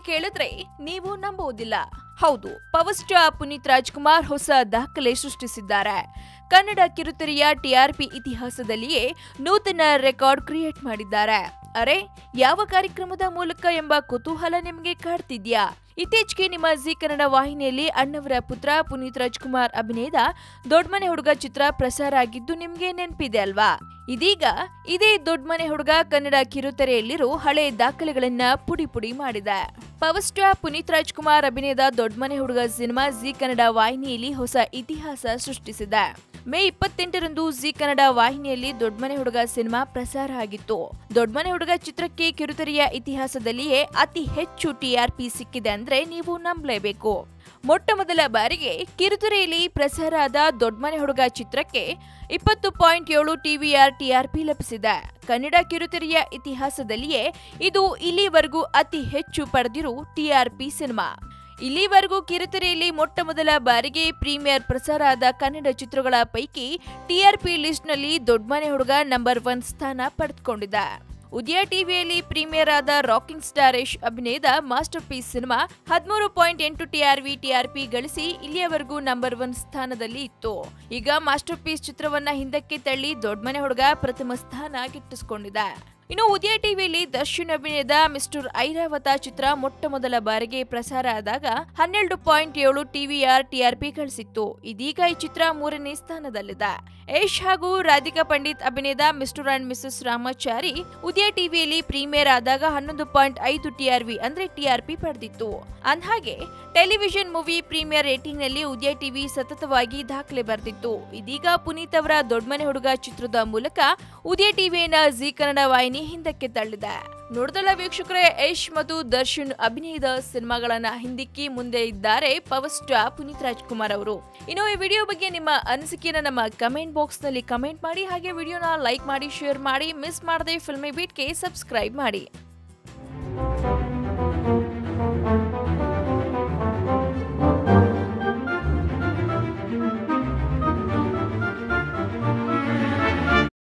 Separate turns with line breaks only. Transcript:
ಕೇಳಿದ್ರೆ ನೀವು ನಂಬುವುದಿಲ್ಲ ಹೌದು ಪವರ್ ಸ್ಟಾರ್ ಪುನೀತ್ ರಾಜ್ಕುಮಾರ್ ಹೊಸ ದಾಖಲೆ ಸೃಷ್ಟಿಸಿದ್ದಾರೆ ಕನ್ನಡ ಕಿರುತೆರೆಯ ಟಿಆರ್ಪಿ ಇತಿಹಾಸದಲ್ಲಿಯೇ ನೂತನ ರೆಕಾರ್ಡ್ ಕ್ರಿಯೇಟ್ ಮಾಡಿದ್ದಾರೆ ಅರೆ ಯಾವ ಕಾರ್ಯಕ್ರಮದ ಮೂಲಕ ಎಂಬ ಕುತೂಹಲ ನಿಮಗೆ ಕಾಡ್ತಿದ್ಯಾ ಇತ್ತೀಚೆಗೆ ನಿಮ್ಮ ಜಿ ಕನ್ನಡ ವಾಹಿನಿಯಲ್ಲಿ ಅಣ್ಣವರ ಪುತ್ರ ಪುನೀತ್ ರಾಜ್ಕುಮಾರ್ ಅಭಿನಯದ ದೊಡ್ಮನೆ ಹುಡುಗ ಚಿತ್ರ ಪ್ರಸಾರ ಆಗಿದ್ದು ನಿಮ್ಗೆ ನೆನಪಿದೆ ಅಲ್ವಾ ಇದೀಗ ಇದೇ ದೊಡ್ಮನೆ ಹುಡುಗ ಕನ್ನಡ ಕಿರುತೆರೆಯಲ್ಲಿರೋ ಹಳೆ ದಾಖಲೆಗಳನ್ನ ಪುಡಿ ಪುಡಿ ಮಾಡಿದೆ ಪವರ್ ಸ್ಟಾರ್ ಪುನೀತ್ ರಾಜ್ಕುಮಾರ್ ಅಭಿನಯದ ದೊಡ್ಮನೆ ಹುಡುಗ ಸಿನಿಮಾ ಜಿ ಕನ್ನಡ ವಾಹಿನಿಯಲ್ಲಿ ಹೊಸ ಇತಿಹಾಸ ಸೃಷ್ಟಿಸಿದೆ ಮೇ ಇಪ್ಪತ್ತೆಂಟರಂದು ಜಿ ಕನ್ನಡ ವಾಹಿನಿಯಲ್ಲಿ ದೊಡ್ಮನೆ ಹುಡುಗ ಸಿನಿಮಾ ಪ್ರಸಾರ ಆಗಿತ್ತು ದೊಡ್ಮನೆ ಹುಡುಗ ಚಿತ್ರಕ್ಕೆ ಕಿರುತೆರೆಯ ಇತಿಹಾಸದಲ್ಲಿಯೇ ಅತಿ ಹೆಚ್ಚು ಟಿಆರ್ಪಿ ಸಿಕ್ಕಿದೆ ಅಂದ್ರೆ ನೀವು ನಂಬಲೇಬೇಕು ಮೊಟ್ಟ ಮೊದಲ ಬಾರಿಗೆ ಕಿರುತೆರೆಯಲ್ಲಿ ಪ್ರಸಾರ ಆದ ದೊಡ್ಮನೆ ಹುಡುಗ ಚಿತ್ರಕ್ಕೆ ಇಪ್ಪತ್ತು ಪಾಯಿಂಟ್ ಏಳು ಟಿವಿಆರ್ ಟಿಆರ್ಪಿ ಲಭಿಸಿದೆ ಕನ್ನಡ ಕಿರುತೆರೆಯ ಇತಿಹಾಸದಲ್ಲಿಯೇ ಇದು ಇಲ್ಲಿವರೆಗೂ ಅತಿ ಹೆಚ್ಚು ಪಡೆದಿರೋ ಟಿಆರ್ಪಿ ಸಿನಿಮಾ ಇಲ್ಲಿವರೆಗೂ ಕಿರುತೆರೆಯಲ್ಲಿ ಮೊಟ್ಟ ಮೊದಲ ಬಾರಿಗೆ ಪ್ರೀಮಿಯರ್ ಪ್ರಸಾರ ಆದ ಕನ್ನಡ ಚಿತ್ರಗಳ ಪೈಕಿ ಟಿಆರ್ಪಿ ಲಿಸ್ಟ್ನಲ್ಲಿ ದೊಡ್ಮನೆ ಹುಡುಗ ನಂಬರ್ ಒನ್ ಸ್ಥಾನ ಪಡೆದುಕೊಂಡಿದೆ ಉದಯ ಟಿವಿಯಲ್ಲಿ ಪ್ರೀಮಿಯರ್ ಆದ ರಾಕಿಂಗ್ ಸ್ಟಾರ್ ಯಶ್ ಅಭಿನಯದ ಮಾಸ್ಟರ್ ಪೀಸ್ ಸಿನಿಮಾ ಹದಿಮೂರು ಪಾಯಿಂಟ್ ಎಂಟು ಟಿಆರ್ವಿ ಟಿಆರ್ಪಿ ಗಳಿಸಿ ಇಲ್ಲಿಯವರೆಗೂ ನಂಬರ್ ಒನ್ ಸ್ಥಾನದಲ್ಲಿ ಇತ್ತು ಈಗ ಮಾಸ್ಟರ್ ಪೀಸ್ ಚಿತ್ರವನ್ನ ಹಿಂದಕ್ಕೆ ತಳ್ಳಿ ದೊಡ್ಮನೆ ಹುಡುಗ ಪ್ರಥಮ ಸ್ಥಾನ ಗಿಟ್ಟಿಸಿಕೊಂಡಿದೆ ಇನ್ನು ಉದಯ ಟಿವಿಯಲ್ಲಿ ದರ್ಶನ್ ಅಭಿನಯದ ಮಿಸ್ಟರ್ ಐರಾವತ ಚಿತ್ರ ಮೊಟ್ಟ ಮೊದಲ ಬಾರಿಗೆ ಪ್ರಸಾರ ಆದಾಗ ಹನ್ನೆರಡು ಪಾಯಿಂಟ್ ಏಳು ಟಿವಿಆರ್ ಟಿಆರ್ಪಿ ಗಳಿಸಿತ್ತು ಇದೀಗ ಈ ಚಿತ್ರ ಮೂರನೇ ಸ್ಥಾನದಲ್ಲಿದೆ ಯಶ್ ಹಾಗೂ ರಾಧಿಕಾ ಪಂಡಿತ್ ಅಭಿನಯದ mister and missus Ramachari Udaya ಟಿವಿಯಲ್ಲಿ ಪ್ರೀಮಿಯರ್ ಆದಾಗ ಹನ್ನೊಂದು ಪಾಯಿಂಟ್ ಐದು ಟಿಆರ್ವಿ ಅಂದ್ರೆ ಟಿಆರ್ಪಿ ಪಡೆದಿತ್ತು ಅಂದ್ಹಾಗೆ ಟೆಲಿವಿಷನ್ ಮೂವಿ ಪ್ರೀಮಿಯರ್ ರೇಟಿಂಗ್ ನಲ್ಲಿ ಉದಯ ಟಿವಿ ಸತತವಾಗಿ ದಾಖಲೆ ಬರೆದಿತ್ತು ಇದೀಗ ಪುನೀತ್ ಅವರ ದೊಡ್ಮನೆ ಹುಡುಗ ಚಿತ್ರದ ಮೂಲಕ ಉದಯ ಟಿವಿಯನ್ನ ಜಿ ಕನ್ನಡ ವಾಹಿನಿ ಹಿಂದಕ್ಕೆ ತಳ್ಳಿದೆ ನೋಡಿದಲ್ಲ ವೀಕ್ಷಕರೇ ಯಶ್ ಮತ್ತು ದರ್ಶನ್ ಅಭಿನಯದ ಸಿನಿಮಾಗಳನ್ನ ಹಿಂದಿಕ್ಕಿ ಮುಂದೆ ಇದ್ದಾರೆ ಪವರ್ ಸ್ಟಾರ್ ಪುನೀತ್ ರಾಜ್ಕುಮಾರ್ ಅವರು ಇನ್ನು ಈ ವಿಡಿಯೋ ಬಗ್ಗೆ ನಿಮ್ಮ ಅನಿಸಿಕೆಯನ್ನ ನಮ್ಮ ಕಮೆಂಟ್ ಬಾಕ್ಸ್ ನಲ್ಲಿ ಕಮೆಂಟ್ ಮಾಡಿ ಹಾಗೆ ವಿಡಿಯೋನ ಲೈಕ್ ಮಾಡಿ ಶೇರ್ ಮಾಡಿ ಮಿಸ್ ಮಾಡದೆ ಫಿಲ್ಮಿ ಬೀಟ್ಗೆ ಸಬ್ಸ್ಕ್ರೈಬ್ ಮಾಡಿ